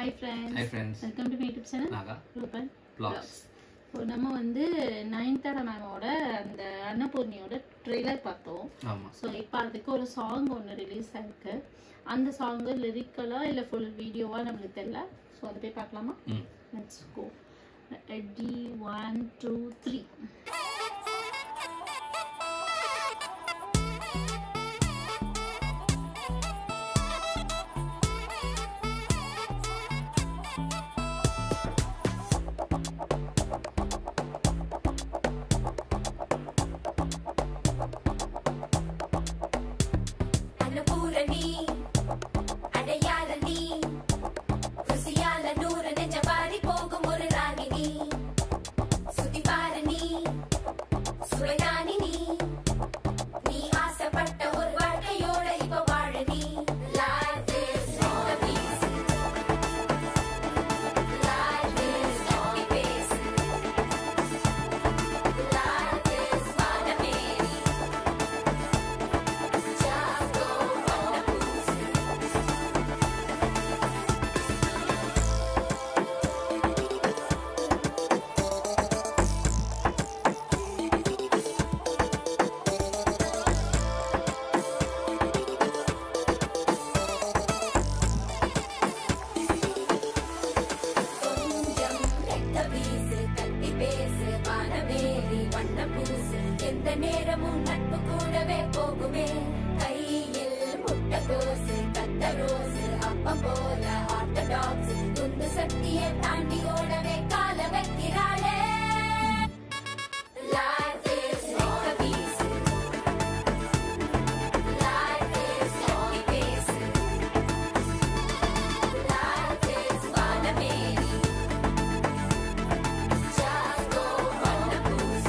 Hi friends hi friends welcome to my YouTube channel Naga Ruban vlogs இப்போ நம்ம வந்து நயன்தாரா மேமோட அந்த அன்னபூர்ணியோட ட்ரெய்லர் பார்த்தோம் ஆமாம் ஸோ இப்போ அதுக்கு ஒரு சாங் ஒன்று ரிலீஸ் ஆயிருக்கு அந்த சாங்கு லிரிக்கலாக இல்லை ஃபுல் வீடியோவா நம்மளுக்கு தெரியல ஸோ அதை போய் பார்க்கலாமா ம் let's go ready one two three Annapoorani அடையாள நீ ருசியால நூறு நெஞ்ச பாரி போகும் ஒரு ராகினி சுதிபாரணி சுவைதானி நீ நீ ஆசைப்பட்ட ஒரு வாழ்க்கையோட இப்ப வாழ நீ Life is like a piece. Life is only pace. Life is வானமேறி Just go on a boost. கொஞ்சம் ரெட்ட வீசு கட்டி பேசு வானவேலி வண்ண பூசு எந்த நேரமும் நட்பு கூடவே போகுமே கையில் முட்டை கோசு கத்த ரோசு அப்பம் போல ஆர்த்தடாக்ஸ் குண்டு சக்தியை தாண்டி ஓடவே கால வைக்கிறாளே Life is like a beast. Life is only pace. Life is வானமேறி Just go on a boost.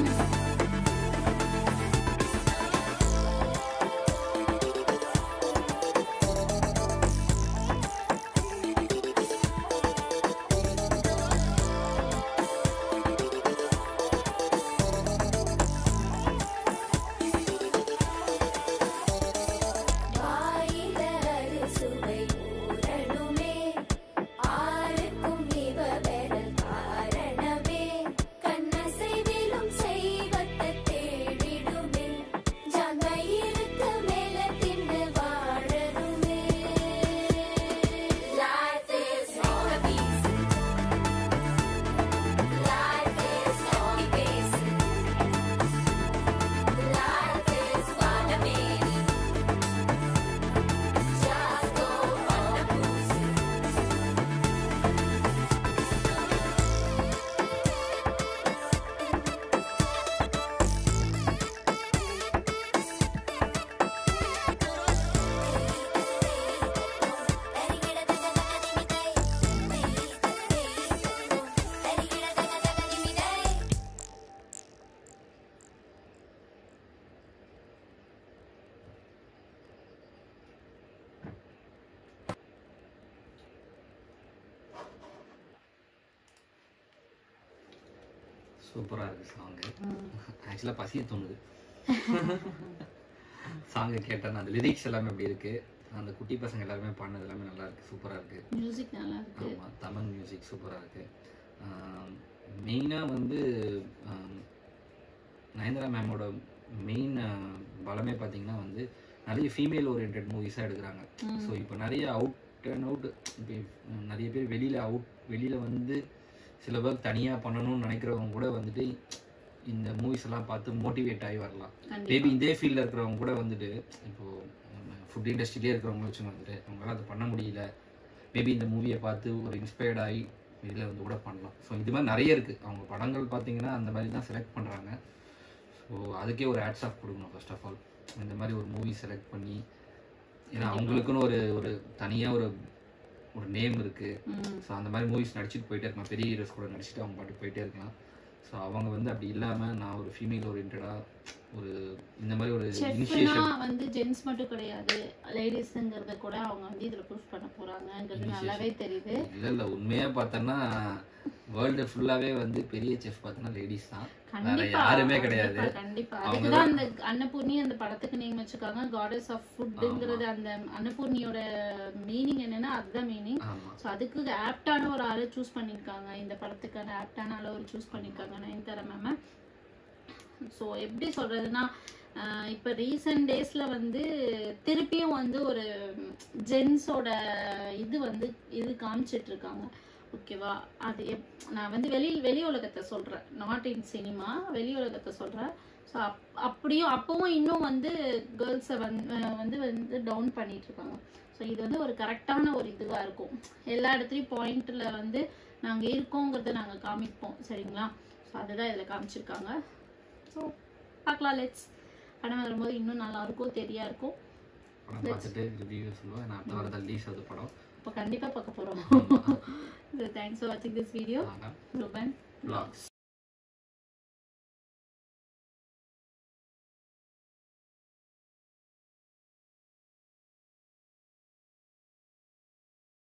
வாயில அறுசுவை ஊறணுமே ஆருக்கும் இவ பெறல் காரணமே கண்ணசைவிலும் செய்வத்தை தேடிடுமே ஜங்கையிருக்கு மேல தின்னு வாழணுமே Life is like a beast. Life is only pace. Life is வானமேறி Just go on a boost. சூப்பராக இருக்குது song ஆக்சுவலாக பசிய தோணுது சாங்கை கேட்டேன் அந்த லிரிக்ஸ் எல்லாமே அப்படி இருக்குது அந்த குட்டி பசங்க எல்லாருமே பாடினது எல்லாமே நல்லா இருக்கு சூப்பராக இருக்குது மியூசிக் நல்லா இருக்கு ஆமாம் தமிழ் மியூசிக் சூப்பராக இருக்குது மெயினாக வந்து ஆம், நயன்தாரா மேமோட மெயின் பலமே பார்த்தீங்கன்னா வந்து நிறைய ஃபீமேல் ஓரியன்ட் மூவிஸாக எடுக்கிறாங்க ஸோ இப்போ நிறைய அவுட் அண்ட் அவுட் இப்போ நிறைய பேர் வெளியில் அவுட் வெளியில் வந்து சில பேர் தனியாக பண்ணணும்னு நினைக்கிறவங்க கூட வந்துட்டு இந்த மூவிஸ் எல்லாம் பார்த்து மோட்டிவேட் ஆகி வரலாம் கண்டிப்பா. மேபி இதே ஃபீல்டில் இருக்கிறவங்க கூட வந்துட்டு இப்போ ஃபுட் இண்டஸ்ட்ரியிலே இருக்கிறவங்க வச்சுங்க வந்துட்டு அவங்களால அதை பண்ண முடியல மேபி இந்த மூவியை பார்த்து ஒரு இன்ஸ்பயர்ட் ஆகி இதில் வந்து கூட பண்ணலாம் ஸோ இது மாதிரி நிறைய இருக்குது அவங்க படங்கள் பார்த்தீங்கன்னா அந்த மாதிரி தான் செலக்ட் பண்ணுறாங்க ஸோ அதுக்கே ஒரு ஆட்ஸ் ஆஃப் கொடுக்கணும் ஃபர்ஸ்ட் ஆஃப் ஆல் இந்த மாதிரி ஒரு மூவி செலக்ட் பண்ணி ஏன்னா அவங்களுக்குன்னு ஒரு ஒரு தனியாக ஒரு ஒரு நேம் இருக்குது ம் ஸோ அந்த மாதிரி மூவிஸ் நடிச்சிட்டு போயிட்டே இருக்கலாம் பெரிய ஹீரோஸ் கூட நடிச்சுட்டு அவங்க பாட்டுக்கு போயிட்டே இருக்கலாம் ஸோ அவங்க வந்து அப்படி இல்லாமல் நான் ஒரு ஃபீமேல் ஓரியன்டாக ஒரு இந்த மாதிரி ஒரு செஃப்னா இனிஷியேஷன் வந்து ஜென்ஸ் மட்டும் கிடையாது லேடிஸ்ங்கிறத கூட அவங்க வந்து இதுல ப்ரூஃப் பண்ண போறாங்கங்கிறது நல்லாவே தெரியுது இல்ல இல்ல உண்மையா பார்த்தோன்னா வேர்ல்டு ஃபுல்லாவே வந்து பெரிய செஃப் பார்த்தோன்னா லேடிஸ் தான் வேற கண்டிப்பா யாருமே கிடையாது கண்டிப்பா, கண்டிப்பா அவங்க அதுக்குதான் அந்த அன்னபூர்ணி அந்த படத்துக்கு நேம் வச்சிருக்காங்க காடஸ் ஆஃப் ஃபுட்ங்கிறது அந்த அன்னபூர்ணியோட மீனிங் என்னன்னா அதுதான் மீனிங் ஆமா ஸோ அதுக்கு ஆப்டான ஒரு ஆளை சூஸ் பண்ணியிருக்காங்க இந்த படத்துக்கான ஆப்டான ஆளை ஒரு சூஸ் பண்ணியிருக்காங்க நயன்தாரா மேம் ஸோ எப்படி சொல்றதுன்னா ஆஹ் இப்ப ரீசெண்ட் டேஸ்ல வந்து திருப்பியும் வந்து ஒரு ஜென்ஸோட இது வந்து இது காமிச்சிட்டு இருக்காங்க ஓகேவா அது எப் நான் வந்து வெளி வெளி உலகத்தை சொல்றேன் நாட் இன் சினிமா வெளி உலகத்தை சொல்றேன் ஸோ அப் அப்படியும் அப்பவும் இன்னும் வந்து கேர்ள்ஸை வந்து வந்து வந்து டவுன் பண்ணிட்டு இருக்காங்க ஸோ இது வந்து ஒரு கரெக்டான ஒரு இதுவாக இருக்கும் எல்லா இடத்துலையும் பாயிண்ட்ல வந்து நாங்கள் இருக்கோங்கிறத நாங்கள் காமிப்போம் சரிங்களா ஸோ அதுதான் இதில் காமிச்சிருக்காங்க ஸோ பார்க்கலாம் லெட்ஸ் படம் வரும்போது இன்னும் நல்லா இருக்கும் தெரியா இருக்கும் படம் பார்த்துட்டு ரிவ்யூ சொல்லுவேன் நான் அடுத்த வாரம் ரிலீஸ் ஆகுது படம் இப்போ கண்டிப்பாக பார்க்க போகிறோம் தேங்க்ஸ் ஃபார் வாட்சிங் திஸ் வீடியோ ஆமா ரூபன் vlogs